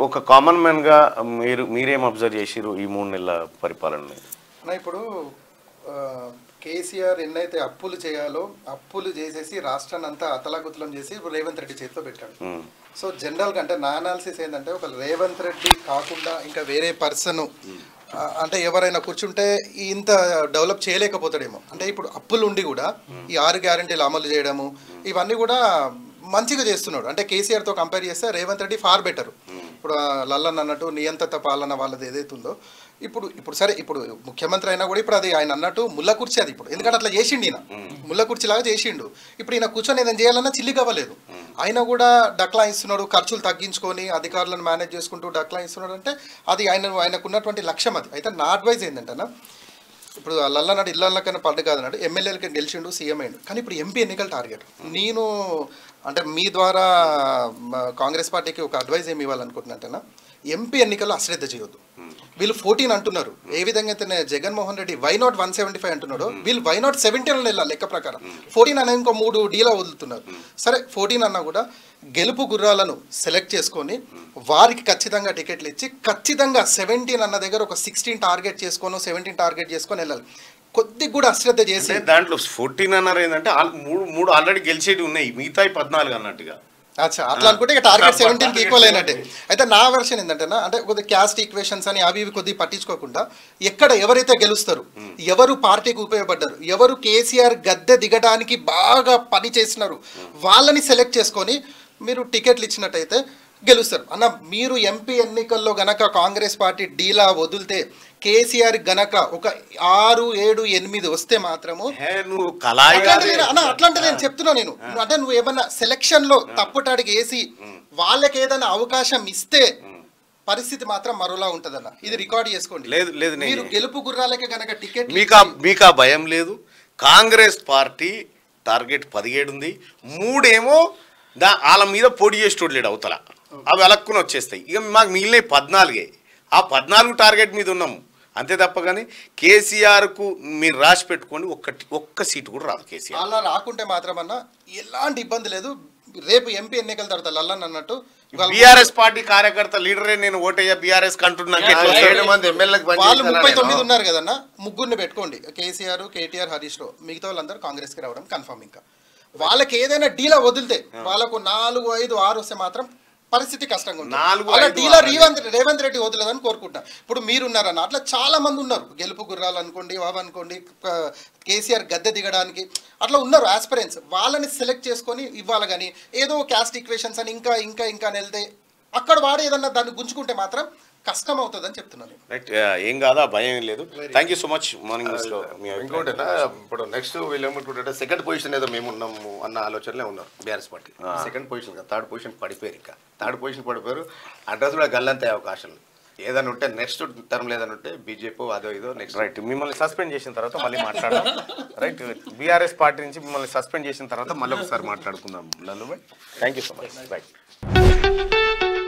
ఒక common man గా మీరు మీరేం అబ్జర్వ్ చేసిరు ఈ మూడు నెలల పరిపాలన అన్న ఇప్పుడు ఆ, కేసీఆర్ ఎన్నైతే అప్పులు చేయాలో అప్పులు చేసేసి రాష్ట్రాన్ని అంతా అతలాకుతలం చేసి ఇప్పుడు రేవంత్ రెడ్డి చేతిలో పెట్టాడు సో జనరల్గా అంటే నా అనాలిసిస్ ఏంటంటే ఒక రేవంత్ రెడ్డి కాకుండా ఇంకా వేరే పర్సన్ అంటే ఎవరైనా కూర్చుంటే ఇంత డెవలప్ చేయలేకపోతాడేమో అంటే ఇప్పుడు అప్పులు ఉండి కూడా ఈ ఆరు గ్యారంటీలు అమలు చేయడము ఇవన్నీ కూడా మంచిగా చేస్తున్నాడు అంటే కేసీఆర్తో కంపేర్ చేస్తే రేవంత్ రెడ్డి ఫార్ బెటర్ ఇప్పుడు ఆ లల్లన్ అన్నట్టు నియంత్రిత పాలన వాళ్ళది ఏదైతే ఉందో ఇప్పుడు ఇప్పుడు సరే ఇప్పుడు ముఖ్యమంత్రి అయినా కూడా ఇప్పుడు అది ఆయన అన్నట్టు ముళ్ళ కుర్చీ అది ఇప్పుడు ఎందుకంటే అట్లా చేసిండు ఈయన ముళ్ళ కుర్చీలాగా చేసిండు ఇప్పుడు ఈయన కూర్చొని ఏదైనా చేయాలన్నా చిల్లి కావలేదు ఆయన కూడా డక్లా ఇస్తున్నాడు ఖర్చులు తగ్గించుకొని అధికారులను మేనేజ్ చేసుకుంటూ డక్లా ఇస్తున్నాడు అంటే అది ఆయన ఆయనకు ఉన్నటువంటి లక్ష్యం అది అయితే నా అడ్వైజ్ ఏంటంటే ఇప్పుడు లల్లనాడు ఇళ్ళకన్నా పడ్డ కాదన్నాడు ఎమ్మెల్యేలకి గెలిచిండు సీఎం అయ్యిండు కానీ ఇప్పుడు ఎంపీ ఎన్నికల టార్గెట్ నేను అంటే మీ ద్వారా మ, కాంగ్రెస్ పార్టీకి ఒక అడ్వైజ్ ఏమి ఇవ్వాలనుకుంటున్నట్టేనా ఎంపీ ఎన్నికల్లో అశ్రద్ధ చేయొద్దు వీళ్ళు ఫోర్టీన్ అంటున్నారు ఏ విధంగా అయితే Jaganmohan Reddy why not one seventy five అంటున్నాడు వీళ్ళు వై నాట్ సెవెంటీన్ వెళ్ళాలి లెక్క ప్రకారం ఫోర్టీన్ అనే ఇంకో మూడు డీలా వదులుతున్నారు సరే ఫోర్టీన్ అన్నా కూడా గెలుపు గుర్రాలను సెలెక్ట్ చేసుకొని వారికి ఖచ్చితంగా టికెట్లు ఇచ్చి ఖచ్చితంగా సెవెంటీన్ అన్న దగ్గర ఒక సిక్స్టీన్ టార్గెట్ చేసుకొని సెవెంటీన్ టార్గెట్ చేసుకొని వెళ్ళాలి కొద్దిగా కూడా అశ్రద్ధ చేసి అంటే దాంట్లో ఫోర్టీన్ అన్నారు ఏంటంటే ఆల్- మూడు మూడు ఆల్రెడీ గెలిచేవి ఉన్నాయి మిగతా పద్నాలుగు అన్నట్టుగా అచ్చా అట్లా అనుకుంటే ఇక టార్గెట్ సెవెంటీన్కి ఈక్వల్ అయినట్టే అయితే నా వెర్షన్ ఏంటంటే అంటే కొద్ది క్యాస్ట్ ఈక్వేషన్స్ అని అవి ఇవి కొద్దిగా పట్టించుకోకుండా ఎక్కడ ఎవరైతే గెలుస్తారు ఎవరు పార్టీకి ఉపయోగపడ్డారు ఎవరు కేసీఆర్ గద్దె దిగడానికి బాగా పని చేసినారు వాళ్ళని సెలెక్ట్ చేసుకొని మీరు టికెట్లు ఇచ్చినట్టయితే గెలుస్తారు అన్న మీరు ఎంపీ ఎన్నికల్లో గనక కాంగ్రెస్ పార్టీ డీలా వదిలితే కేసీఆర్ గనక ఒక ఆరు ఏడు ఎనిమిది వస్తే మాత్రము హే నువ్వు కళాయి అట్లాంటి నేను- అన్న అట్లాంటి నేను చెప్తున్నా నేను నువ్వు అంటే నువ్వు ఏమన్నా సెలక్షన్ లో తప్పుటాడికి వేసి వాళ్ళకి ఏదైనా అవకాశం ఇస్తే పరిస్థితి మాత్రం మరోలా ఉంటదన్న ఇది రికార్డ్ చేసుకోండి లేదు లేదు నేను- మీరు గెలుపు గుర్రాలకే గనక టికెట్ మీకు ఆ- మీకు ఆ భయం లేదు కాంగ్రెస్ పార్టీ టార్గెట్ పదిహేడు ఉంది మూడేమో దా వాళ్ళ మీద పోటీ చేసేటోడు లేడు అవతల అవి అలక్కుని వచ్చేస్తాయి ఇక మాకు మిగిలిన పద్నాలుగే ఆ పద్నాలుగు టార్గెట్ మీద ఉన్నాము అంతే తప్ప కానీ కేసీఆర్కు మీరు రాసి పెట్టుకోండి ఒక్కటి ఒక్క సీటు కూడా రాదు కేసీఆర్ అలా రాకుంటే మాత్రం అన్న ఎలాంటి ఇబ్బంది లేదు రేపు ఎంపీ ఎన్నికల తర్వాత లల్లన్ అన్నట్టు ఇవాళ బీఆర్ఎస్ పార్టీ కార్యకర్త లీడరే నేను ఓటయ్యా బీఆర్ఎస్ కంటున్నాను ఏడు మంది ఎమ్మెల్యేలకు వాళ్ళు పనిచేస్తున్నా ముప్పై నేను. తొమ్మిది ఉన్నారు కదన్న ముగ్గురిని పెట్టుకోండి కేసీఆర్ కేటీఆర్ హరీష్ రావు మిగతా వాళ్ళందరూ కాంగ్రెస్ కి రావడం కన్ఫర్మ్ ఇంకా వాళ్ళకి ఏదైనా డీలా వదిలితే వాళ్ళకు నాలుగు ఐదు ఆరు వస్తే మాత్రం పరిస్థితి కష్టంగా ఉంటుంది నాలుగు, అలా ఐదు, డీలా ఆరు రేవంత్ రేవంత్ రెడ్డి వదలదని కోరుకుంటా ఇప్పుడు మీరున్నారన్న అట్లా చాలా మంది ఉన్నారు గెలుపు గుర్రాలు అనుకోండి అవి అనుకోండి ఆ, కేసీఆర్ గద్దె దిగడానికి అట్లా ఉన్నారు ఆస్పిరెంట్స్ వాళ్ళని సెలెక్ట్ చేసుకొని ఇవ్వాలి కానీ ఏదో క్యాస్ట్ ఈక్వేషన్స్ అని ఇంకా ఇంకా ఇంకా అని వెళ్తే అక్కడ వాడు ఏదన్నా దాన్ని గుంజుకుంటే మాత్రం కష్టం అవుతుందని చెప్తున్నాను నేను. రైట్ ఏం కాదా భయం ఏం లేదు thank you so much morning న్యూస్లో మీ ఇంకోటి అభిప్రాయం. ఇప్పుడు నెక్స్ట్ వీళ్ళు ఏమనుకుంటారంటే సెకండ్ పొజిషన్ ఏదో మేము ఉన్నాము అన్న ఆలోచనలే ఉన్నారు BRS party second position third position పడిపోయారు ఇంకా థర్డ్ పొజిషన్ పడిపోయారు అడ్రస్ కూడా గల్లంతే అవకాశాలు ఏదైనా ఉంటే నెక్స్ట్ టర్మ్ ఏదైనా ఉంటే బీజేపీ అదో ఇదో నెక్స్ట్ రైట్ మిమ్మల్ని సస్పెండ్ చేసిన తర్వాత మళ్ళీ మాట్లాడదాం రైట్ బీఆర్ఎస్ పార్టీ నుంచి మిమ్మల్ని సస్పెండ్ చేసిన తర్వాత మళ్ళీ ఒకసారి మాట్లాడుకుందాం Lallu thank you so much right